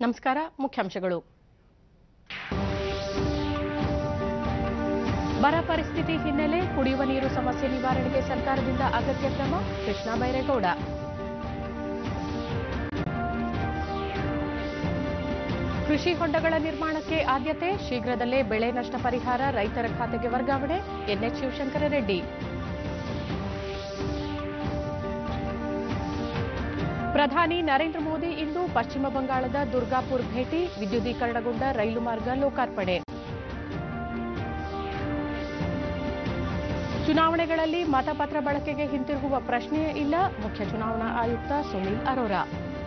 ನಮಸ್ಕಾರ ಮುಖ್ಯಾಂಶಗಳು ಬರ ಪರಿಸ್ಥಿತಿ ಹಿನ್ನೆಲೆ ಕುಡಿಯುವ ನೀರು ಸಮಸ್ಯೆ ನಿವಾರಣೆಗೆ ಸರ್ಕಾರದಿಂದ ಅಗತ್ಯ ಕ್ರಮ ಕೃಷ್ಣ ಬೈರೇಗೌಡ ಕೃಷಿ ಹೊಂಡಗಳ ನಿರ್ಮಾಣಕ್ಕೆ ಆದ್ಯತೆ ಶೀಘ್ರದಲ್ಲೇ ಬೆಳೆ ನಷ್ಟ ಪರಿಹಾರ ರೈತರ ಖಾತೆಗೆ ವರ್ಗಾವಣೆ ಎನ್ಎಚ್ ಶಿವಶಂಕರ ರೆಡ್ಡಿ ಪ್ರಧಾನಿ ನರೇಂದ್ರ ಮೋದಿ ಇಂದು ಪಶ್ಚಿಮ ಬಂಗಾಳದ ದುರ್ಗಾಪುರ್ ಭೇಟಿ ವಿದ್ಯುದೀಕರಣಗೊಂಡ ರೈಲು ಮಾರ್ಗ ಲೋಕಾರ್ಪಣೆ ಚುನಾವಣೆಗಳಲ್ಲಿ ಮತಪತ್ರ ಬಳಕೆಗೆ ಹಿಂತಿರುಗುವ ಪ್ರಶ್ನೆಯೇ ಇಲ್ಲ ಮುಖ್ಯ ಚುನಾವಣಾ ಆಯುಕ್ತ ಸುನೀಲ್ ಅರೋರಾ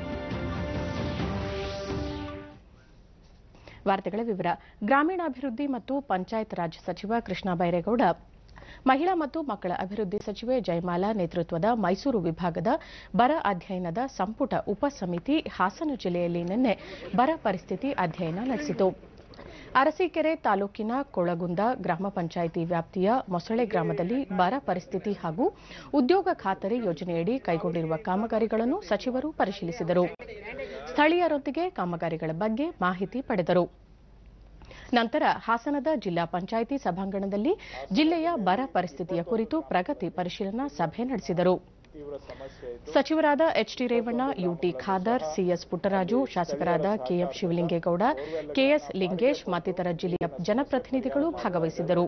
ವಾರ್ತೆಗಳ ವಿವರ ಗ್ರಾಮೀಣಾಭಿವೃದ್ಧಿ ಮತ್ತು ಪಂಚಾಯತ್ ರಾಜ್ ಸಚಿವ ಕೃಷ್ಣ ಬೈರೇಗೌಡ ಮಹಿಳಾ ಮತ್ತು ಮಕ್ಕಳ ಅಭಿವೃದ್ಧಿ ಸಚಿವೆ ಜಯಮಾಲಾ ನೇತೃತ್ವದ ಮೈಸೂರು ವಿಭಾಗದ ಬರ ಅಧ್ಯಯನದ ಸಂಪುಟ ಉಪಸಮಿತಿ ಹಾಸನ ಜಿಲ್ಲೆಯಲ್ಲಿ ನಿನ್ನೆ ಬರ ಪರಿಸ್ಥಿತಿ ಅಧ್ಯಯನ ನಡೆಸಿತು ಅರಸೀಕೆರೆ ತಾಲೂಕಿನ ಕೊಳಗುಂದ ಗ್ರಾಮ ಪಂಚಾಯಿತಿ ವ್ಯಾಪ್ತಿಯ ಮೊಸಳೆ ಗ್ರಾಮದಲ್ಲಿ ಬರ ಪರಿಸ್ಥಿತಿ ಹಾಗೂ ಉದ್ಯೋಗ ಖಾತರಿ ಯೋಜನೆಯಡಿ ಕೈಗೊಂಡಿರುವ ಕಾಮಗಾರಿಗಳನ್ನು ಸಚಿವರು ಪರಿಶೀಲಿಸಿದರು ಸ್ಥಳೀಯರೊಂದಿಗೆ ಕಾಮಗಾರಿಗಳ ಬಗ್ಗೆ ಮಾಹಿತಿ ಪಡೆದರು ನಂತರ ಹಾಸನದ ಜಿಲ್ಲಾ ಪಂಚಾಯಿತಿ ಸಭಾಂಗಣದಲ್ಲಿ ಜಿಲ್ಲೆಯ ಬರ ಪರಿಸ್ಥಿತಿಯ ಕುರಿತು ಪ್ರಗತಿ ಪರಿಶೀಲನಾ ಸಭೆ ನಡೆಸಿದರು ಸಚಿವರಾದ HD Revanna UT Khader CS Puttaraju ಶಾಸಕರಾದ ಕೆಎಂ ಶಿವಲಿಂಗೇಗೌಡ ಕೆಎಸ್ ಲಿಂಗೇಶ್ ಮತ್ತಿತರ ಜಿಲ್ಲೆಯ ಜನಪ್ರತಿನಿಧಿಗಳು ಭಾಗವಹಿಸಿದ್ದರು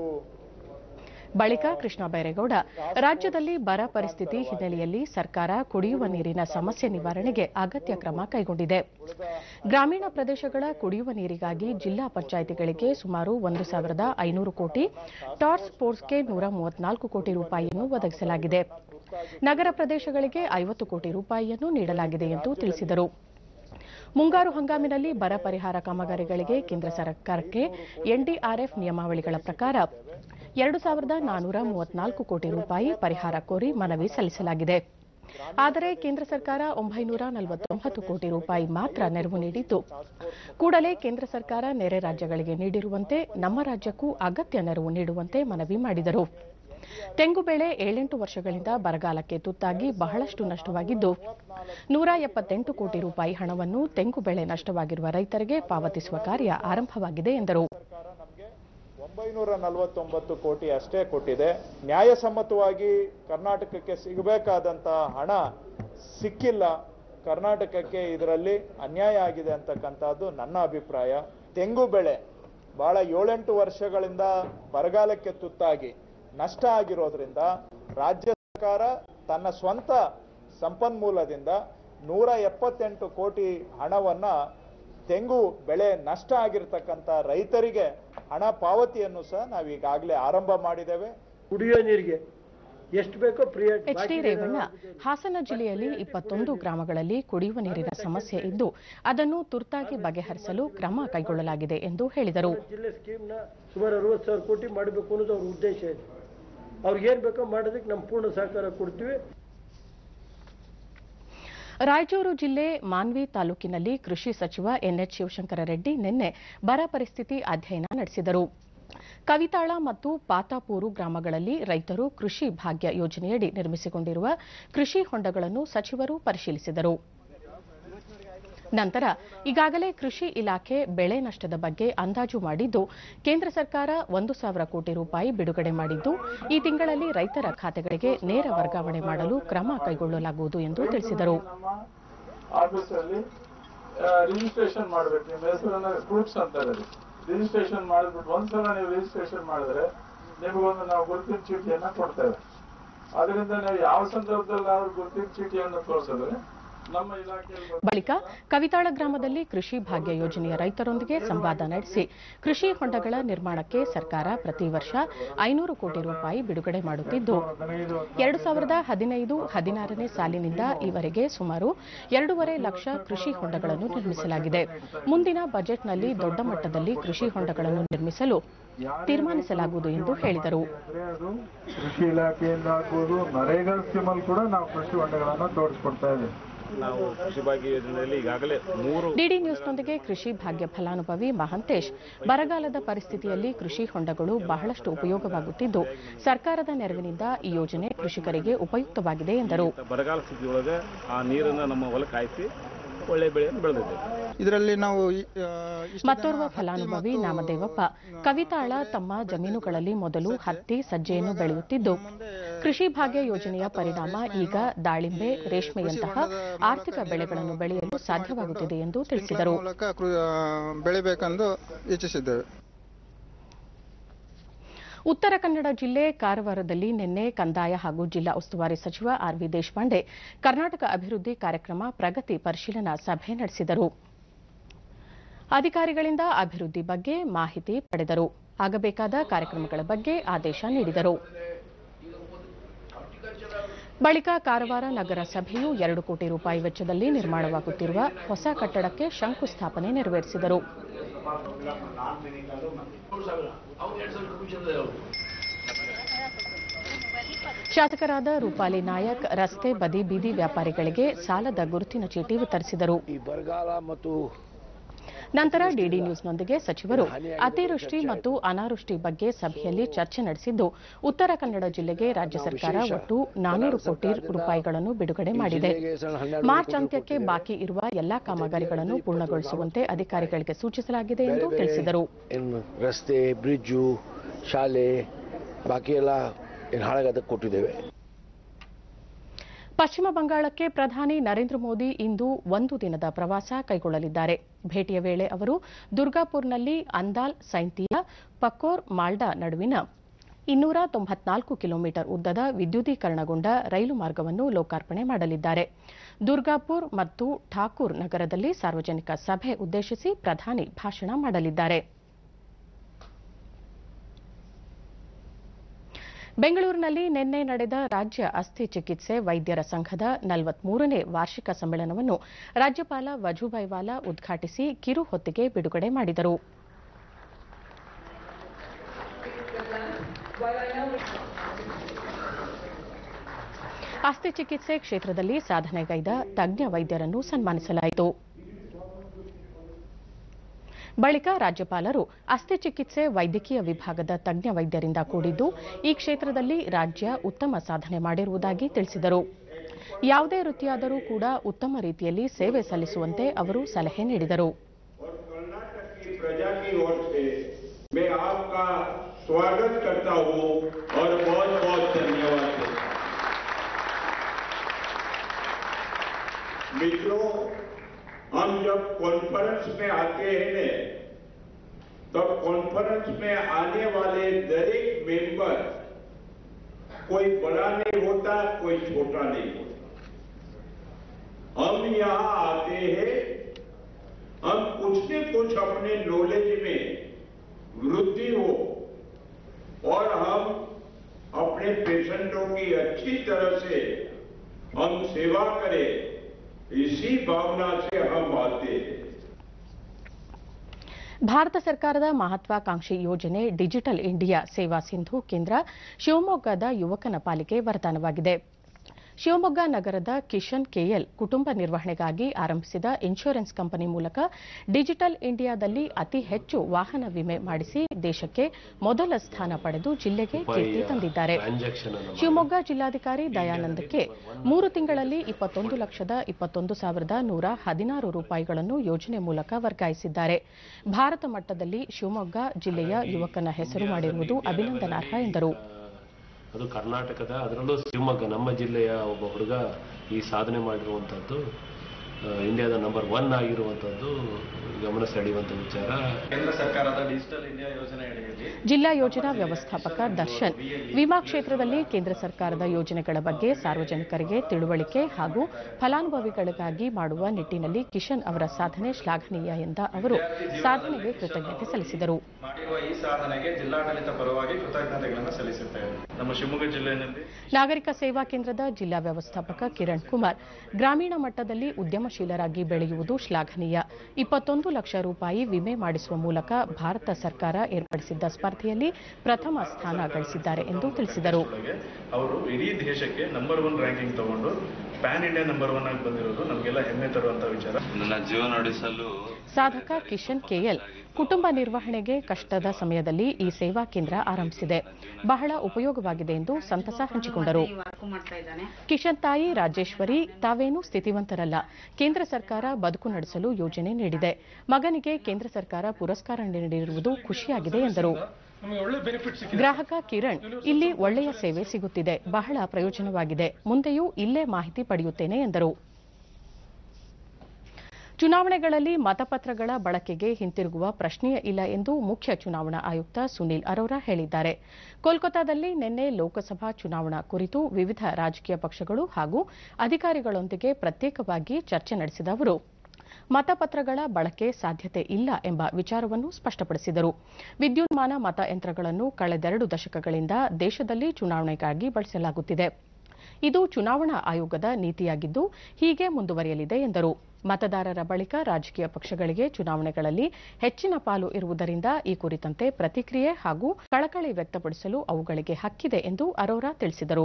ಬಳಿಕ ಕೃಷ್ಣ ಬೈರೇಗೌಡ ರಾಜ್ಯದಲ್ಲಿ ಬರ ಪರಿಸ್ಥಿತಿ ಹಿನ್ನೆಲೆಯಲ್ಲಿ ಸರ್ಕಾರ ಕುಡಿಯುವ ನೀರಿನ ಸಮಸ್ಯೆ ನಿವಾರಣೆಗೆ ಅಗತ್ಯ ಕ್ರಮ ಕೈಗೊಂಡಿದೆ ಗ್ರಾಮೀಣ ಪ್ರದೇಶಗಳ ಕುಡಿಯುವ ನೀರಿಗಾಗಿ ಜಿಲ್ಲಾ ಪಂಚಾಯಿತಿಗಳಿಗೆ ಸುಮಾರು ಒಂದು ಸಾವಿರದ ಐನೂರು ಕೋಟಿ ಟಾರ್ಸ್ ಸ್ಪೋರ್ಟ್ಸ್ಗೆ ನೂರ ಮೂವತ್ನಾಲ್ಕು ಕೋಟಿ ರೂಪಾಯಿಯನ್ನು ಒದಗಿಸಲಾಗಿದೆ ನಗರ ಪ್ರದೇಶಗಳಿಗೆ ಐವತ್ತು ಕೋಟಿ ರೂಪಾಯಿಯನ್ನು ನೀಡಲಾಗಿದೆ ಎಂದು ತಿಳಿಸಿದರು ಮುಂಗಾರು ಹಂಗಾಮಿನಲ್ಲಿ ಬರ ಪರಿಹಾರ ಕಾಮಗಾರಿಗಳಿಗೆ ಕೇಂದ್ರ ಸರ್ಕಾರಕ್ಕೆ ಎನ್ಡಿಆರ್ಎಫ್ ನಿಯಮಾವಳಿಗಳ ಪ್ರಕಾರ ಎರಡು ಸಾವಿರದ ನಾನೂರ ಮೂವತ್ನಾಲ್ಕು ಕೋಟಿ ರೂಪಾಯಿ ಪರಿಹಾರ ಕೋರಿ ಮನವಿ ಸಲ್ಲಿಸಲಾಗಿದೆ ಆದರೆ ಕೇಂದ್ರ ಸರ್ಕಾರ ಒಂಬೈನೂರ ನಲವತ್ತೊಂಬತ್ತು ಕೋಟಿ ರೂಪಾಯಿ ಮಾತ್ರ ನೆರವು ನೀಡಿದ್ದು ಕೂಡಲೇ ಕೇಂದ್ರ ಸರ್ಕಾರ ನೆರೆ ರಾಜ್ಯಗಳಿಗೆ ನೀಡಿರುವಂತೆ ನಮ್ಮ ರಾಜ್ಯಕ್ಕೂ ಅಗತ್ಯ ನೆರವು ನೀಡುವಂತೆ ಮನವಿ ಮಾಡಿದರು ತೆಂಗು ಬೆಳೆ ಏಳೆಂಟು ವರ್ಷಗಳಿಂದ ಬರಗಾಲಕ್ಕೆ ತುತ್ತಾಗಿ ಬಹಳಷ್ಟು ನಷ್ಟವಾಗಿದ್ದು ನೂರ ಎಪ್ಪತ್ತೆಂಟು ಕೋಟಿ ರೂಪಾಯಿ ಹಣವನ್ನು ತೆಂಗು ಬೆಳೆ ನಷ್ಟವಾಗಿರುವ ರೈತರಿಗೆ ಪಾವತಿಸುವ ಕಾರ್ಯ ಆರಂಭವಾಗಿದೆ ಎಂದರು ಒಂಬೈನೂರ ನಲವತ್ತೊಂಬತ್ತು ಕೋಟಿ ಅಷ್ಟೇ ಕೊಟ್ಟಿದೆ ನ್ಯಾಯಸಮ್ಮತವಾಗಿ ಕರ್ನಾಟಕಕ್ಕೆ ಸಿಗಬೇಕಾದಂತ ಹಣ ಸಿಕ್ಕಿಲ್ಲ ಕರ್ನಾಟಕಕ್ಕೆ ಇದರಲ್ಲಿ ಅನ್ಯಾಯ ಆಗಿದೆ ಅಂತಕ್ಕಂಥದ್ದು ನನ್ನ ಅಭಿಪ್ರಾಯ ತೆಂಗು ಬೆಳೆ ಬಹಳ ಏಳೆಂಟು ವರ್ಷಗಳಿಂದ ಬರಗಾಲಕ್ಕೆ ತುತ್ತಾಗಿ ನಷ್ಟ ಆಗಿರೋದ್ರಿಂದ ರಾಜ್ಯ ಸರ್ಕಾರ ತನ್ನ ಸ್ವಂತ ಸಂಪನ್ಮೂಲದಿಂದ ನೂರ ಎಪ್ಪತ್ತೆಂಟು ಕೋಟಿ ಹಣವನ್ನ ತೆಂಗು ಬೆಳೆ ನಷ್ಟ ಆಗಿರ್ತಕ್ಕಂಥ ರೈತರಿಗೆ ಹಣ ಪಾವತಿಯನ್ನು ಸಹ ನಾವು ಈಗಾಗಲೇ ಆರಂಭ ಮಾಡಿದ್ದೇವೆ ಕುಡಿಯೋ ನೀರಿಗೆ ಎಷ್ಟು ಬೇಕೋ ಪ್ರಿಯಡ್ ಎಚ್ಡಿ ರೇವಣ್ಣ ಹಾಸನ ಜಿಲ್ಲೆಯಲ್ಲಿ ಇಪ್ಪತ್ತೊಂದು ಗ್ರಾಮಗಳಲ್ಲಿ ಕುಡಿಯುವ ನೀರಿನ ಸಮಸ್ಯೆ ಇದ್ದು ಅದನ್ನು ತುರ್ತಾಗಿ ಬಗೆಹರಿಸಲು ಕ್ರಮ ಕೈಗೊಳ್ಳಲಾಗಿದೆ ಎಂದು ಹೇಳಿದರು ಜಿಲ್ಲೆ ಸ್ಕೀಮ್ನ ಸುಮಾರು ಅರವತ್ತು ಸಾವಿರ ಕೋಟಿ ಮಾಡಬೇಕು ಅನ್ನೋದು ಅವ್ರ ಉದ್ದೇಶ ಇದೆ ಅವ್ರಿಗೇನು ಬೇಕೋ ಮಾಡೋದಕ್ಕೆ ನಮ್ಮ ಪೂರ್ಣ ಸಹಕಾರ ಕೊಡ್ತೀವಿ ರಾಯಚೂರು ಜಿಲ್ಲೆ ಮಾನ್ವಿ ತಾಲೂಕಿನಲ್ಲಿ ಕೃಷಿ ಸಚಿವ ಎನ್ಎಚ್ ಶಿವಶಂಕರ ರೆಡ್ಡಿ ನಿನ್ನೆ ಬರ ಪರಿಸ್ಥಿತಿ ಅಧ್ಯಯನ ನಡೆಸಿದರು ಕವಿತಾಳ ಮತ್ತು ಪಾತಾಪೂರು ಗ್ರಾಮಗಳಲ್ಲಿ ರೈತರು ಕೃಷಿ ಭಾಗ್ಯ ಯೋಜನೆಯಡಿ ನಿರ್ಮಿಸಿಕೊಂಡಿರುವ ಕೃಷಿ ಹೊಂಡಗಳನ್ನು ಸಚಿವರು ಪರಿಶೀಲಿಸಿದರು ನಂತರ ಈಗಾಗಲೇ ಕೃಷಿ ಇಲಾಖೆ ಬೆಳೆ ನಷ್ಟದ ಬಗ್ಗೆ ಅಂದಾಜು ಮಾಡಿದ್ದು ಕೇಂದ್ರ ಸರ್ಕಾರ ಒಂದು ಸಾವಿರ ಕೋಟಿ ರೂಪಾಯಿ ಬಿಡುಗಡೆ ಮಾಡಿದ್ದು ಈ ತಿಂಗಳಲ್ಲಿ ರೈತರ ಖಾತೆಗಳಿಗೆ ನೇರ ವರ್ಗಾವಣೆ ಮಾಡಲು ಕ್ರಮ ಕೈಗೊಳ್ಳಲಾಗುವುದು ಎಂದು ತಿಳಿಸಿದರು ನಮ್ಮ ಆಫೀಸಲ್ಲಿ ರಿಜಿಸ್ಟ್ರೇಷನ್ ಮಾಡ್ಬೇಕು ನಿಮ್ಮ ಹೆಸರನ್ನ ಫ್ರೂಟ್ಸ್ ಅಂತಾರೆ ರಿಜಿಸ್ಟ್ರೇಷನ್ ಮಾಡಿಬಿಟ್ಟು ಒಂದ್ಸಲ ನೀವು ರಿಜಿಸ್ಟ್ರೇಷನ್ ಮಾಡಿದ್ರೆ ನಿಮಗೊಂದು ನಾವು ಗುರುತಿನ ಚೀಟಿಯನ್ನ ಕೊಡ್ತೇವೆ ಅದರಿಂದ ನೀವು ಯಾವ ಸಂದರ್ಭದಲ್ಲಿ ಅವ್ರ ಗುರುತಿನ ಚೀಟಿಯನ್ನು ತೋರಿಸಿದ್ರೆ ನಮ್ಮ ಇಲಾಖೆಯಲ್ಲಿ ಬಳಿಕ ಕವಿತಾಳ ಗ್ರಾಮದಲ್ಲಿ ಕೃಷಿ ಭಾಗ್ಯ ಯೋಜನೆಯ ರೈತರೊಂದಿಗೆ ಸಂವಾದ ನಡೆಸಿ ಕೃಷಿ ಹೊಂಡಗಳ ನಿರ್ಮಾಣಕ್ಕೆ ಸರ್ಕಾರ ಪ್ರತಿ ವರ್ಷ ಐನೂರು ಕೋಟಿ ರೂಪಾಯಿ ಬಿಡುಗಡೆ ಮಾಡುತ್ತಿದ್ದು ಎರಡು ಸಾವಿರದ ಹದಿನೈದು ಹದಿನಾರನೇ ಸಾಲಿನಿಂದ ಈವರೆಗೆ ಸುಮಾರು ಎರಡೂವರೆ ಲಕ್ಷ ಕೃಷಿ ಹೊಂಡಗಳನ್ನು ನಿರ್ಮಿಸಲಾಗಿದೆ ಮುಂದಿನ ಬಜೆಟ್ನಲ್ಲಿ ದೊಡ್ಡ ಮಟ್ಟದಲ್ಲಿ ಕೃಷಿ ಹೊಂಡಗಳನ್ನು ನಿರ್ಮಿಸಲು ತೀರ್ಮಾನಿಸಲಾಗುವುದು ಎಂದು ಹೇಳಿದರು ಅಂದ್ರೆ ಅದು ಕೃಷಿ ಇಲಾಖೆಯಿಂದ ಆಗ್ಬೋದು ನರೇಗಾ ಸ್ಕೀಮಲ್ಲಿ ಕೂಡ ನಾವು ಕೃಷಿ ಹೊಂಡಗಳನ್ನು ತೋರಿಸ್ಕೊಡ್ತಾ ಇದ್ದೀವಿ ನಾವು ಕೃಷಿ ಭಾಗ್ಯ ಯೋಜನೆಯಲ್ಲಿ ಈಗಾಗಲೇ ಮೂರು ಡಿಡಿ ನ್ಯೂಸ್ನೊಂದಿಗೆ ಕೃಷಿ ಭಾಗ್ಯ ಫಲಾನುಭವಿ ಮಹಾಂತೇಶ್ ಬರಗಾಲದ ಪರಿಸ್ಥಿತಿಯಲ್ಲಿ ಕೃಷಿ ಹೊಂಡಗಳು ಬಹಳಷ್ಟು ಉಪಯೋಗವಾಗುತ್ತಿದ್ದು ಸರ್ಕಾರದ ನೆರವಿನಿಂದ ಈ ಯೋಜನೆ ಕೃಷಿಕರಿಗೆ ಉಪಯುಕ್ತವಾಗಿದೆ ಎಂದರು ಬರಗಾಲ ಸ್ಥಿತಿಯೊಳಗೆ ಆ ನೀರನ್ನು ನಮ್ಮ ಹೊಲಕ್ಕೆ ಹಾಯಿಸಿ ಒಳ್ಳೆ ಬೆಳೆಯನ್ನು ಬೆಳೆದಿದ್ದೇವೆ ಇದರಲ್ಲಿ ನಾವು ಈ, ಆ, ಇಷ್ಟು ಮತ್ತೋರ್ವ ಜನ ಹತ್ತಿ ಫಲಾನುಭವಿ ಮತ್ತು ನಾಮದೇವಪ್ಪ ಕವಿತಾಳ ತಮ್ಮ ಜಮೀನುಗಳಲ್ಲಿ ಮೊದಲು ಹತ್ತಿ ಸಜ್ಜೆಯನ್ನು ಬೆಳೆಯುತ್ತಿದ್ದು ಕೃಷಿ ಭಾಗ್ಯ ಯೋಜನೆಯ ಪರಿಣಾಮ ಈಗ ದಾಳಿಂಬೆ ರೇಷ್ಮೆಯಂತಹ ಆರ್ಥಿಕ ಬೆಳೆಗಳನ್ನು ಬೆಳೆಯಲು ಸಾಧ್ಯವಾಗುತ್ತಿದೆ ಎಂದು ತಿಳಿಸಿದರು ಮೂಲಕ ಕೃ- ಆ, ಬೆಳಿಬೇಕೆಂದು ಇಚ್ಛಿಸಿದ್ದೇವೆ ಉತ್ತರ ಕನ್ನಡ ಜಿಲ್ಲೆ ಕಾರವಾರದಲ್ಲಿ ನಿನ್ನೆ ಕಂದಾಯ ಹಾಗೂ ಜಿಲ್ಲಾ ಉಸ್ತುವಾರಿ ಸಚಿವ ಆರ್ವಿ ದೇಶಪಾಂಡೆ ಕರ್ನಾಟಕ ಅಭಿವೃದ್ಧಿ ಕಾರ್ಯಕ್ರಮ ಪ್ರಗತಿ ಪರಿಶೀಲನಾ ಸಭೆ ನಡೆಸಿದರು ಅಧಿಕಾರಿಗಳಿಂದ ಅಭಿವೃದ್ಧಿ ಬಗ್ಗೆ ಮಾಹಿತಿ ಪಡೆದರು ಆಗಬೇಕಾದ ಕಾರ್ಯಕ್ರಮಗಳ ಬಗ್ಗೆ ಆದೇಶ ನೀಡಿದರು ಬಳಿಕ ಕಾರವಾರ ನಗರ ಸಭೆಯು ಎರಡು ಕೋಟಿ ರೂಪಾಯಿ ವೆಚ್ಚದಲ್ಲಿ ನಿರ್ಮಾಣವಾಗುತ್ತಿರುವ ಹೊಸ ಕಟ್ಟಡಕ್ಕೆ ಶಂಕುಸ್ಥಾಪನೆ ನೆರವೇರಿಸಿದರು ಶಾಸಕರಾದ ರೂಪಾಲಿ ನಾಯಕ್ ರಸ್ತೆ ಬದಿ ಬೀದಿ ವ್ಯಾಪಾರಿಗಳಿಗೆ ಸಾಲದ ಗುರುತಿನ ಚೀಟಿ ವಿತರಿಸಿದರು ಈ ಬರಗಾಲ ಮತ್ತು ನಂತರ ಡಿಡಿ ನ್ಯೂಸ್ನೊಂದಿಗೆ ಸಚಿವರು ಅತಿವೃಷ್ಟಿ ಮತ್ತು ಅನಾವೃಷ್ಟಿ ಬಗ್ಗೆ ಸಭೆಯಲ್ಲಿ ಚರ್ಚೆ ನಡೆಸಿದ್ದು ಉತ್ತರ ಕನ್ನಡ ಜಿಲ್ಲೆಗೆ ರಾಜ್ಯ ಸರ್ಕಾರ ಒಟ್ಟು ನಾನೂರು ಕೋಟಿ ರೂಪಾಯಿಗಳನ್ನು ಬಿಡುಗಡೆ ಮಾಡಿದೆ ಮಾರ್ಚ್ ಅಂತ್ಯಕ್ಕೆ ಬಾಕಿ ಇರುವ ಎಲ್ಲಾ ಕಾಮಗಾರಿಗಳನ್ನು ಪೂರ್ಣಗೊಳಿಸುವಂತೆ ಅಧಿಕಾರಿಗಳಿಗೆ ಸೂಚಿಸಲಾಗಿದೆ ಎಂದು ತಿಳಿಸಿದರು ಏನು ರಸ್ತೆ ಬ್ರಿಡ್ಜು ಶಾಲೆ ಬಾಕಿ ಎಲ್ಲ ಏನು ಹಾಳಾಗೋದಕ್ಕೆ ಕೊಟ್ಟಿದ್ದೇವೆ ಪಶ್ಚಿಮ ಬಂಗಾಳಕ್ಕೆ ಪ್ರಧಾನಿ ನರೇಂದ್ರ ಮೋದಿ ಇಂದು ಒಂದು ದಿನದ ಪ್ರವಾಸ ಕೈಗೊಳ್ಳಲಿದ್ದಾರೆ ಭೇಟಿಯ ವೇಳೆ ಅವರು ದುರ್ಗಾಪುರ್ನಲ್ಲಿ ಅಂದಾಲ್ ಸೈಂತಿಯಾ ಪಕೋರ್ ಮಾಲ್ಡಾ ನಡುವಿನ ಇನ್ನೂರ ತೊಂಬತ್ನಾಲ್ಕು ಕಿಲೋಮೀಟರ್ ಉದ್ದದ ವಿದ್ಯುದೀಕರಣಗೊಂಡ ರೈಲು ಮಾರ್ಗವನ್ನು ಲೋಕಾರ್ಪಣೆ ಮಾಡಲಿದ್ದಾರೆ ದುರ್ಗಾಪುರ್ ಮತ್ತು ಠಾಕೂರ್ ನಗರದಲ್ಲಿ ಸಾರ್ವಜನಿಕ ಸಭೆ ಉದ್ದೇಶಿಸಿ ಪ್ರಧಾನಿ ಭಾಷಣ ಮಾಡಲಿದ್ದಾರೆ ಬೆಂಗಳೂರಿನಲ್ಲಿ ನಿನ್ನೆ ನಡೆದ ರಾಜ್ಯ ಅಸ್ಥಿ ಚಿಕಿತ್ಸೆ ವೈದ್ಯರ ಸಂಘದ ನಲವತ್ಮೂರನೇ ವಾರ್ಷಿಕ ಸಮ್ಮೇಳನವನ್ನು ರಾಜ್ಯಪಾಲ ವಜೂಭಾಯಿ ವಾಲಾ ಉದ್ಘಾಟಿಸಿ ಕಿರು ಹೊತ್ತಿಗೆ ಬಿಡುಗಡೆ ಮಾಡಿದರು ಅಸ್ಥಿ ಚಿಕಿತ್ಸೆ ಕ್ಷೇತ್ರದಲ್ಲಿ ಸಾಧನೆಗೈದ ತಜ್ಞ ವೈದ್ಯರನ್ನು ಸನ್ಮಾನಿಸಲಾಯಿತು ಬಳಿಕ ರಾಜ್ಯಪಾಲರು ಅಸ್ಥಿ ಚಿಕಿತ್ಸೆ ವೈದ್ಯಕೀಯ ವಿಭಾಗದ ತಜ್ಞ ವೈದ್ಯರಿಂದ ಕೂಡಿದ್ದು ಈ ಕ್ಷೇತ್ರದಲ್ಲಿ ರಾಜ್ಯ ಉತ್ತಮ ಸಾಧನೆ ಮಾಡಿರುವುದಾಗಿ ತಿಳಿಸಿದರು ಯಾವುದೇ ವೃತ್ತಿಯಾದರೂ ಕೂಡ ಉತ್ತಮ ರೀತಿಯಲ್ಲಿ ಸೇವೆ ಸಲ್ಲಿಸುವಂತೆ ಅವರು ಸಲಹೆ ನೀಡಿದರು की प्रजा की ओर से मैं आपका स्वागत करता हूं और बहुत बहुत धन्यवाद देता हूं मित्रों हम जब कॉन्फ्रेंस में आते हैं न, तब कॉन्फ्रेंस में आने वाले दरेक मेंबर कोई बड़ा नहीं होता कोई छोटा नहीं होता हम यहाँ आते हैं हम कुछ न कुछ अपने नॉलेज में वृद्धि हो और हम अपने पेशेंटों की अच्छी तरह से हम सेवा करें इसी भावना से हम आते हैं ಭಾರತ ಸರ್ಕಾರದ ಮಹತ್ವಾಕಾಂಕ್ಷಿ ಯೋಜನೆ ಡಿಜಿಟಲ್ ಇಂಡಿಯಾ ಸೇವಾ ಸಿಂಧು ಕೇಂದ್ರ ಶಿವಮೊಗ್ಗದ ಯುವಕನ ಪಾಲಿಗೆ ವರದಾನವಾಗಿದೆ ಶಿವಮೊಗ್ಗ ನಗರದ ಕಿಶನ್ ಕೆಎಲ್ ಕುಟುಂಬ ನಿರ್ವಹಣೆಗಾಗಿ ಆರಂಭಿಸಿದ ಇನ್ಶೂರೆನ್ಸ್ ಕಂಪನಿ ಮೂಲಕ ಡಿಜಿಟಲ್ ಇಂಡಿಯಾದಲ್ಲಿ ಅತಿ ಹೆಚ್ಚು ವಾಹನ ವಿಮೆ ಮಾಡಿಸಿ ದೇಶಕ್ಕೆ ಮೊದಲ ಸ್ಥಾನ ಪಡೆದು ಜಿಲ್ಲೆಗೆ ಕೀರ್ತಿ ತಂದಿದ್ದಾರೆ ಶಿವಮೊಗ್ಗ ಜಿಲ್ಲಾಧಿಕಾರಿ ದಯಾನಂದಕ್ಕೆ ಮೂರು ತಿಂಗಳಲ್ಲಿ ಇಪ್ಪತ್ತೊಂದು ಲಕ್ಷದ ಇಪ್ಪತ್ತೊಂದು ಸಾವಿರದ ನೂರ ಹದಿನಾರು ರೂಪಾಯಿಗಳನ್ನು ಯೋಜನೆ ಮೂಲಕ ವರ್ಗಾಯಿಸಿದ್ದಾರೆ ಭಾರತ ಮಟ್ಟದಲ್ಲಿ ಶಿವಮೊಗ್ಗ ಜಿಲ್ಲೆಯ ಯುವಕನ ಹೆಸರು ಮಾಡಿರುವುದು ಅಭಿನಂದನಾರ್ಹ ಎಂದರು ಅದು ಕರ್ನಾಟಕದ ಅದರಲ್ಲೂ ಶಿವಮೊಗ್ಗ ನಮ್ಮ ಜಿಲ್ಲೆಯ ಒಬ್ಬ ಹುಡುಗ ಈ ಸಾಧನೆ ಮಾಡಿರುವಂಥದ್ದು ಆ, ಇಂಡಿಯಾದ ನಂಬರ್ ಒನ್ ಆಗಿರುವಂಥದ್ದು ಗಮನ ಸೆಳೆಯುವಂಥ ವಿಚಾರ ಕೇಂದ್ರ ಸರ್ಕಾರದ ಡಿಜಿಟಲ್ ಇಂಡಿಯಾ ಯೋಜನೆ ಅಡಿಯಲ್ಲಿ ಜಿಲ್ಲಾ ಯೋಜನಾ ವ್ಯವಸ್ಥಾಪಕ ದರ್ಶನ್ ವಿಮಾ ಕ್ಷೇತ್ರದಲ್ಲಿ ಕೇಂದ್ರ ಸರ್ಕಾರದ ಯೋಜನೆಗಳ ಬಗ್ಗೆ ಸಾರ್ವಜನಿಕರಿಗೆ ತಿಳುವಳಿಕೆ ಹಾಗೂ ಫಲಾನುಭವಿಗಳಿಗಾಗಿ ಮಾಡುವ ನಿಟ್ಟಿನಲ್ಲಿ ಕಿಶನ್ ಅವರ ಸಾಧನೆ ಶ್ಲಾಘನೀಯ ಎಂದ ಅವರು ಸಾಧನೆಗೆ ಕೃತಜ್ಞತೆ ಸಲ್ಲಿಸಿದರು ಮಾಡಿರುವ ಈ ಸಾಧನೆಗೆ ಜಿಲ್ಲಾಡಳಿತ ಪರವಾಗಿ ಕೃತಜ್ಞತೆಗಳನ್ನು ಸಲ್ಲಿಸುತ್ತೇವೆ ನಮ್ಮ ಶಿವಮೊಗ್ಗ ಜಿಲ್ಲೆಯಲ್ಲಿ ನಾಗರಿಕ ಸೇವಾ ಕೇಂದ್ರದ ಜಿಲ್ಲಾ ವ್ಯವಸ್ಥಾಪಕ ಕಿರಣ್ ಕುಮಾರ್ ಗ್ರಾಮೀಣ ಮಟ್ಟದಲ್ಲಿ ಉದ್ಯಮಶೀಲರಾಗಿ ಬೆಳೆಯುವುದು ಶ್ಲಾಘನೀಯ ಇಪ್ಪತ್ತೊಂದು ಲಕ್ಷ ರೂಪಾಯಿ ವಿಮೆ ಮಾಡಿಸುವ ಮೂಲಕ ಭಾರತ ಸರ್ಕಾರ ಏರ್ಪಡಿಸಿದ್ದ ಸ್ಪರ್ಧೆಯಲ್ಲಿ ಪ್ರಥಮ ಸ್ಥಾನ ಗಳಿಸಿದ್ದಾರೆ ಎಂದು ತಿಳಿಸಿದರು ಒಳಗೆ ಅವರು ಇಡೀ ದೇಶಕ್ಕೆ ನಂಬರ್ ಒನ್ ರ್ಯಾಂಕಿಂಗ್ ತಗೊಂಡು ಪ್ಯಾನ್ ಇಂಡಿಯಾ ನಂಬರ್ ಒನ್ ಆಗಿ ಬಂದಿರೋದು ನಮಗೆಲ್ಲ ಹೆಮ್ಮೆ ತರುವಂತ ವಿಚಾರ ನನ್ನ ಜೀವನ ನಡೆಸಲು ಸಾಧಕ ಕಿಶನ್ ಕೆಎಲ್ ಕುಟುಂಬ ನಿರ್ವಹಣೆಗೆ ಕಷ್ಟದ ಸಮಯದಲ್ಲಿ ಈ ಸೇವಾ ಕೇಂದ್ರ ಆರಂಭಿಸಿದೆ ಬಹಳ ಉಪಯೋಗವಾಗಿದೆ ಎಂದು ಸಂತಸ ಹಂಚಿಕೊಂಡರು ಕಿಶನ್ ತಾಯಿ ರಾಜೇಶ್ವರಿ ತಾವೇನು ಸ್ಥಿತಿವಂತರಲ್ಲ ಕೇಂದ್ರ ಸರ್ಕಾರ ಬದುಕು ನಡೆಸಲು ಯೋಜನೆ ನೀಡಿದೆ ಮಗನಿಗೆ ಕೇಂದ್ರ ಸರ್ಕಾರ ಪುರಸ್ಕಾರ ನೀಡಿರುವುದು ಖುಷಿಯಾಗಿದೆ ಎಂದರು ಗ್ರಾಹಕ ಕಿರಣ್ ಇಲ್ಲಿ ಒಳ್ಳೆಯ ಸೇವೆ ಸಿಗುತ್ತಿದೆ ಬಹಳ ಪ್ರಯೋಜನವಾಗಿದೆ ಮುಂದೆಯೂ ಇಲ್ಲೇ ಮಾಹಿತಿ ಪಡೆಯುತ್ತೇನೆ ಎಂದರು ಚುನಾವಣೆಗಳಲ್ಲಿ ಮತಪತ್ರಗಳ ಬಳಕೆಗೆ ಹಿಂತಿರುಗುವ ಪ್ರಶ್ನೆಯೇ ಇಲ್ಲ ಎಂದು ಮುಖ್ಯ ಚುನಾವಣಾ ಆಯುಕ್ತ ಸುನೀಲ್ ಅರೋರಾ ಹೇಳಿದ್ದಾರೆ ಕೋಲ್ಕತಾದಲ್ಲಿ ನಿನ್ನೆ ಲೋಕಸಭಾ ಚುನಾವಣಾ ಕುರಿತು ವಿವಿಧ ರಾಜಕೀಯ ಪಕ್ಷಗಳು ಹಾಗೂ ಅಧಿಕಾರಿಗಳೊಂದಿಗೆ ಪ್ರತ್ಯೇಕವಾಗಿ ಚರ್ಚೆ ನಡೆಸಿದ ಅವರು ಮತಪತ್ರಗಳ ಬಳಕೆ ಸಾಧ್ಯತೆ ಇಲ್ಲ ಎಂಬ ವಿಚಾರವನ್ನು ಸ್ಪಷ್ಟಪಡಿಸಿದರು ವಿದ್ಯುನ್ಮಾನ ಮತಯಂತ್ರಗಳನ್ನು ಕಳೆದೆರಡು ದಶಕಗಳಿಂದ ದೇಶದಲ್ಲಿ ಚುನಾವಣೆಗಾಗಿ ಬಳಸಲಾಗುತ್ತಿದೆ ಇದು ಚುನಾವಣಾ ಆಯೋಗದ ನೀತಿಯಾಗಿದ್ದು ಹೀಗೆ ಮುಂದುವರಿಯಲಿದೆ ಎಂದರು ಮತದಾರರ ಬಳಿಕ ರಾಜಕೀಯ ಪಕ್ಷಗಳಿಗೆ ಚುನಾವಣೆಗಳಲ್ಲಿ ಹೆಚ್ಚಿನ ಪಾಲು ಇರುವುದರಿಂದ ಈ ಕುರಿತಂತೆ ಪ್ರತಿಕ್ರಿಯೆ ಹಾಗೂ ಕಳಕಳಿ ವ್ಯಕ್ತಪಡಿಸಲು ಅವುಗಳಿಗೆ ಹಕ್ಕಿದೆ ಎಂದು ಅರೋರಾ ತಿಳಿಸಿದರು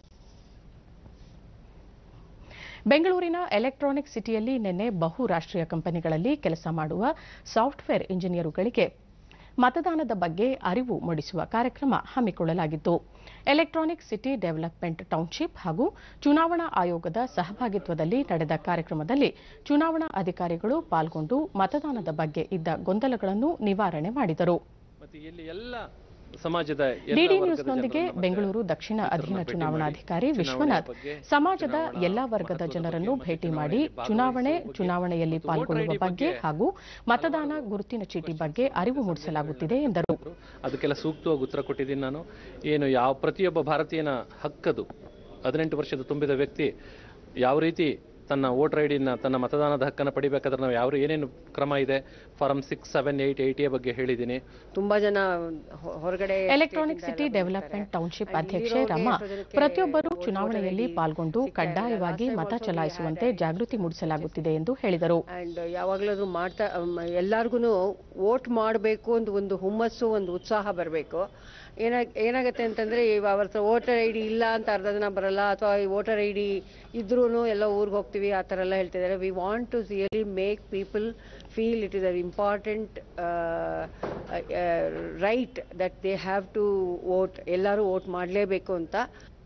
ಬೆಂಗಳೂರಿನ ಎಲೆಕ್ಟ್ರಾನಿಕ್ ಸಿಟಿಯಲ್ಲಿ ನಿನ್ನೆ ಬಹುರಾಷ್ಟೀಯ ಕಂಪನಿಗಳಲ್ಲಿ ಕೆಲಸ ಮಾಡುವ ಸಾಫ್ಟ್ವೇರ್ ಇಂಜಿನಿಯರುಗಳಿಗೆ ಮತದಾನದ ಬಗ್ಗೆ ಅರಿವು ಮೂಡಿಸುವ ಕಾರ್ಯಕ್ರಮ ಹಮ್ಮಿಕೊಳ್ಳಲಾಗಿತ್ತು ಎಲೆಕ್ಟ್ರಾನಿಕ್ ಸಿಟಿ ಡೆವಲಪ್ಮೆಂಟ್ ಟೌನ್ಶಿಪ್ ಹಾಗೂ ಚುನಾವಣಾ ಆಯೋಗದ ಸಹಭಾಗಿತ್ವದಲ್ಲಿ ನಡೆದ ಕಾರ್ಯಕ್ರಮದಲ್ಲಿ ಚುನಾವಣಾ ಅಧಿಕಾರಿಗಳು ಪಾಲ್ಗೊಂಡು ಮತದಾನದ ಬಗ್ಗೆ ಇದ್ದ ಗೊಂದಲಗಳನ್ನು ನಿವಾರಣೆ ಮಾಡಿದರು ಮತ್ತೆ ಇಲ್ಲಿ ಎಲ್ಲ ಸಮಾಜದ ಎಲ್ಲ ಡಿಡಿ ವರ್ಗದ ನ್ಯೂಸ್ನೊಂದಿಗೆ ಜನರನ್ನ ಬೆಂಗಳೂರು ದಕ್ಷಿಣ ಅಧೀನ ಭೇಟಿ ಚುನಾವಣಾಧಿಕಾರಿ ಮಾಡಿ, ವಿಶ್ವನಾಥ್ ಚುನಾವಣೆ ಬಗ್ಗೆ, ಸಮಾಜದ ಎಲ್ಲಾ ವರ್ಗದ ಜನರನ್ನು ಭೇಟಿ ಮಾಡಿ ಚುನಾವಣೆ ಚುನಾವಣೆಯಲ್ಲಿ ಪಾಲ್ಗೊಳ್ಳುವ ಬಗ್ಗೆ ಹಾಗೂ ಮತದಾನ ಗುರುತಿನ ಚೀಟಿ ಬಗ್ಗೆ ಅರಿವು ಮೂಡಿಸಲಾಗುತ್ತಿದೆ ಎಂದರು ಅದಕ್ಕೆಲ್ಲ ಸೂಕ್ತವಾಗಿ ಉತ್ತರ ಕೊಟ್ಟಿದ್ದೀನಿ ನಾನು ಏನು ಯಾವ ಪ್ರತಿಯೊಬ್ಬ ಭಾರತೀಯನ ಹಕ್ಕದು ಹದಿನೆಂಟು ವರ್ಷದ ತುಂಬಿದ ವ್ಯಕ್ತಿ ಯಾವ ರೀತಿ ತನ್ನ ವೋಟರ್ ಐಡಿನ ತನ್ನ ಮತದಾನದ ಹಕ್ಕನ್ನು ಪಡಿಬೇಕಾದ್ರೆ ನಾವು ಯಾವ ಏನೇನು ಕ್ರಮ ಇದೆ ಫಾರಂ ಸಿಕ್ಸ್ ಸೆವೆನ್ ಏಯ್ಟ್ ಏಯ್ಟಿಯ ಬಗ್ಗೆ ಹೇಳಿದ್ದೀನಿ ತುಂಬಾ ಜನ ಹೊ- ಹೊರಗಡೆ ಎಲೆಕ್ಟ್ರಾನಿಕ್ ಸಿಟಿ ಡೆವಲಪ್ಮೆಂಟ್ ಟೌನ್ಶಿಪ್ ಅಧ್ಯಕ್ಷೆ ರಮಾ ಪ್ರತಿಯೊಬ್ಬರೂ ಚುನಾವಣೆಯಲ್ಲಿ ಪಾಲ್ಗೊಂಡು ಕಡ್ಡಾಯವಾಗಿ ಮತ ಚಲಾಯಿಸುವಂತೆ ಜಾಗೃತಿ ಮೂಡಿಸಲಾಗುತ್ತಿದೆ ಎಂದು ಹೇಳಿದರು ಅಂಡ್ ಯಾವಾಗ್ಲಾದ್ರೂ ಮಾಡ್ತಾ ಎಲ್ಲಾರ್ಗು ವೋಟ್ ಮಾಡಬೇಕು ಅಂತ ಒಂದು ಹುಮ್ಮಸ್ಸು ಒಂದು ಉತ್ಸಾಹ ಬರಬೇಕು ಏನಾಗ ಏನಾಗುತ್ತೆ ಅಂತಂದ್ರೆ ಇವ ಅವ್ರ ಹತ್ರ ವೋಟರ್ ಐ ಡಿ ಇಲ್ಲ ಅಂತ ಅರ್ಧ ಜನ ಬರಲ್ಲ ಅಥವಾ ಈ ವೋಟರ್ ಐ ಡಿ ಇದ್ರೂ ಎಲ್ಲ ಊರಿಗೆ ಹೋಗ್ತೀವಿ ಆ ಥರ ಎಲ್ಲ ಹೇಳ್ತಿದ್ದಾರೆ we want to really make people feel it is a important right that they have to vote ಎಲ್ಲರೂ ವೋಟ್ ಮಾಡಲೇಬೇಕು ಅಂತ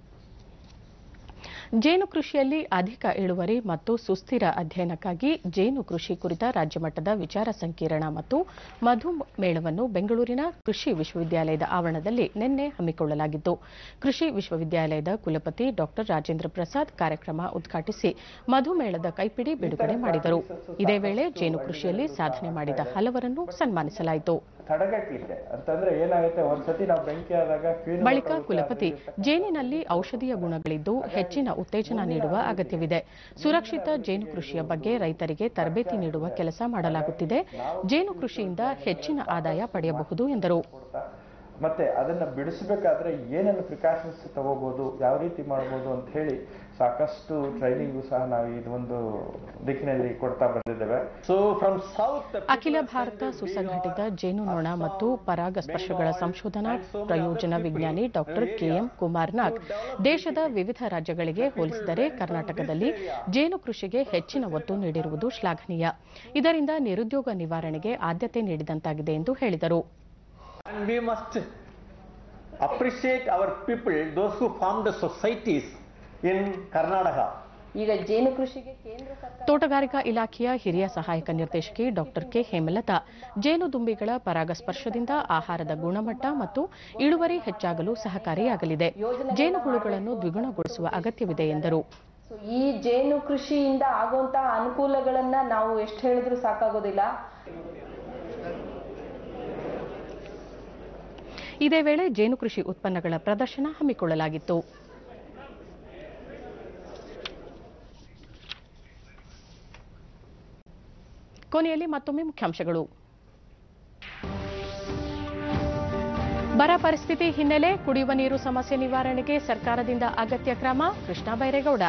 ಜೇನು ಕೃಷಿಯಲ್ಲಿ ಅಧಿಕ ಇಳುವರಿ ಮತ್ತು ಸುಸ್ಥಿರ ಅಧ್ಯಯನಕ್ಕಾಗಿ ಜೇನು ಕೃಷಿ ಕುರಿತ ರಾಜ್ಯಮಟ್ಟದ ವಿಚಾರ ಸಂಕಿರಣ ಮತ್ತು ಮಧು ಮೇಳವನ್ನು ಬೆಂಗಳೂರಿನ ಕೃಷಿ ವಿಶ್ವವಿದ್ಯಾಲಯದ ಆವರಣದಲ್ಲಿ ನಿನ್ನೆ ಹಮ್ಮಿಕೊಳ್ಳಲಾಗಿತ್ತು ಕೃಷಿ ವಿಶ್ವವಿದ್ಯಾಲಯದ ಕುಲಪತಿ ಡಾ ರಾಜೇಂದ್ರ ಪ್ರಸಾದ್ ಕಾರ್ಯಕ್ರಮ ಉದ್ಘಾಟಿಸಿ ಮಧುಮೇಳದ ಕೈಪಿಡಿ ಬಿಡುಗಡೆ ಮಾಡಿದರು ಇದೇ ವೇಳೆ ಜೇನು ಕೃಷಿಯಲ್ಲಿ ಸಾಧನೆ ಮಾಡಿದ ಹಲವರನ್ನು ಸನ್ಮಾನಿಸಲಾಯಿತು ತಡೆಗಟ್ಟಲಿಕ್ಕೆ ಅಂತಂದ್ರೆ ಏನಾಗುತ್ತೆ ಒಂದ್ಸತಿ ನಾವು ಬೆಂಕಿ ಆದಾಗ ಕ್ವೀನ್ ಬಳಿಕ ಕುಲಪತಿ ಜೇನಿನಲ್ಲಿ ಔಷಧೀಯ ಗುಣಗಳಿದ್ದು ಹೆಚ್ಚಿನ ಉತ್ತೇಜನ ನೀಡುವ ಅಗತ್ಯವಿದೆ ಸುರಕ್ಷಿತ ಜೇನು ಕೃಷಿಯ ಬಗ್ಗೆ ರೈತರಿಗೆ ತರಬೇತಿ ನೀಡುವ ಕೆಲಸ ಮಾಡಲಾಗುತ್ತಿದೆ ಜೇನು ಕೃಷಿಯಿಂದ ಹೆಚ್ಚಿನ ಆದಾಯ ಪಡೆಯಬಹುದು ಎಂದರು ಮತ್ತೆ ಅದನ್ನ ಬಿಡಿಸಬೇಕಾದ್ರೆ ಏನೆಲ್ಲ ಪ್ರಿಕಾಷನ್ಸ್ ತಗೋಬಹುದು ಯಾವ ರೀತಿ ಮಾಡ್ಬೋದು ಅಂತ ಹೇಳಿ ಸಾಕಷ್ಟು ಟ್ರೈನಿಂಗು ಸಹ ನಾವು ಇದೊಂದು ದಿಕ್ಕಿನಲ್ಲಿ ಕೊಡ್ತಾ ಬಂದಿದ್ದೇವೆ ಸೊ ಫ್ರಮ್ ಸೌತ್ ಅಖಿಲ ಭಾರತ ಸುಸಂಘಟಿತ ಜೇನು ನೊಣ ಮತ್ತು ಪರಾಗಸ್ಪರ್ಶಗಳ ಸಂಶೋಧನಾ ಪ್ರಯೋಜನ ವಿಜ್ಞಾನಿ ಡಾಕ್ಟರ್ ಕೆಎಂ ಕುಮಾರ್ನಾಗ್ ದೇಶದ ವಿವಿಧ ರಾಜ್ಯಗಳಿಗೆ ಹೋಲಿಸಿದರೆ ಕರ್ನಾಟಕದಲ್ಲಿ ಜೇನು ಕೃಷಿಗೆ ಹೆಚ್ಚಿನ ಒತ್ತು ನೀಡಿರುವುದು ಶ್ಲಾಘನೀಯ ಇದರಿಂದ ನಿರುದ್ಯೋಗ ನಿವಾರಣೆಗೆ ಆದ್ಯತೆ ನೀಡಿದಂತಾಗಿದೆ ಎಂದು ಹೇಳಿದರು And we must appreciate our people, those who formed the societies in Karnataka. ಈಗ ಜೇನು ಕೃಷಿಗೆ ಕೇಂದ್ರ ಸರ್ಕಾರ ತೋಟಗಾರಿಕಾ ಇಲಾಖೆಯ ಹಿರಿಯ ಸಹಾಯಕ ನಿರ್ದೇಶಕಿ ಡಾಕ್ಟರ್ ಕೆ ಹೇಮಲತಾ ಜೇನುದುಂಬಿಗಳ ಪರಾಗಸ್ಪರ್ಶದಿಂದ ಆಹಾರದ ಗುಣಮಟ್ಟ ಮತ್ತು ಇಳುವರಿ ಹೆಚ್ಚಾಗಲು ಸಹಕಾರಿಯಾಗಲಿದೆ ಜೇನುಹುಳುಗಳನ್ನು ದ್ವಿಗುಣಗೊಳಿಸುವ ಅಗತ್ಯವಿದೆ ಎಂದರು ಸೊ ಈ ಜೇನು ಕೃಷಿಯಿಂದ ಆಗುವಂತಹ ಅನುಕೂಲಗಳನ್ನ ನಾವು ಎಷ್ಟು ಹೇಳಿದ್ರು ಸಾಕಾಗೋದಿಲ್ಲ ಇದೇ ವೇಳೆ ಜೇನು ಕೃಷಿ ಉತ್ಪನ್ನಗಳ ಪ್ರದರ್ಶನ ಹಮ್ಮಿಕೊಳ್ಳಲಾಗಿತ್ತು ಕೊನೆಯಲ್ಲಿ ಮತ್ತೊಮ್ಮೆ ಮುಖ್ಯಾಂಶಗಳು ಬರ ಪರಿಸ್ಥಿತಿ ಹಿನ್ನೆಲೆ ಕುಡಿಯುವ ನೀರು ಸಮಸ್ಯೆ ನಿವಾರಣೆಗೆ ಸರ್ಕಾರದಿಂದ ಅಗತ್ಯ ಕ್ರಮ ಕೃಷ್ಣ ಬೈರೇಗೌಡ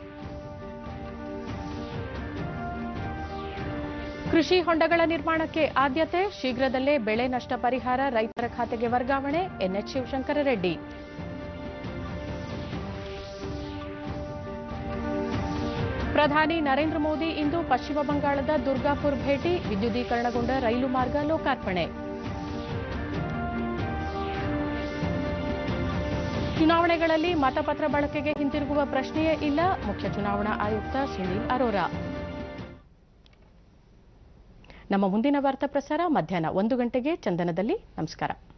ಕೃಷಿ ಹೊಂಡಗಳ ನಿರ್ಮಾಣಕ್ಕೆ ಆದ್ಯತೆ ಶೀಘ್ರದಲ್ಲೇ ಬೆಳೆ ನಷ್ಟ ಪರಿಹಾರ ರೈತರ ಖಾತೆಗೆ ವರ್ಗಾವಣೆ ಎನ್ಎಚ್ ಶಿವಶಂಕರ ರೆಡ್ಡಿ ಪ್ರಧಾನಿ ನರೇಂದ್ರ ಮೋದಿ ಇಂದು ಪಶ್ಚಿಮ ಬಂಗಾಳದ ದುರ್ಗಾಪುರ್ ಭೇಟಿ ವಿದ್ಯುದೀಕರಣಗೊಂಡ ರೈಲು ಮಾರ್ಗ ಲೋಕಾರ್ಪಣೆ ಚುನಾವಣೆಗಳಲ್ಲಿ ಮತಪತ್ರ ಬಳಕೆಗೆ ಹಿಂತಿರುಗುವ ಪ್ರಶ್ನೆಯೇ ಇಲ್ಲ ಮುಖ್ಯ ಚುನಾವಣಾ ಆಯುಕ್ತ ಸುನೀಲ್ ಅರೋರಾ ನಮ್ಮ ಮುಂದಿನ ವಾರ್ತಾ ಪ್ರಸಾರ ಮಧ್ಯಾಹ್ನ ಒಂದು ಗಂಟೆಗೆ ಚಂದನದಲ್ಲಿ ನಮಸ್ಕಾರ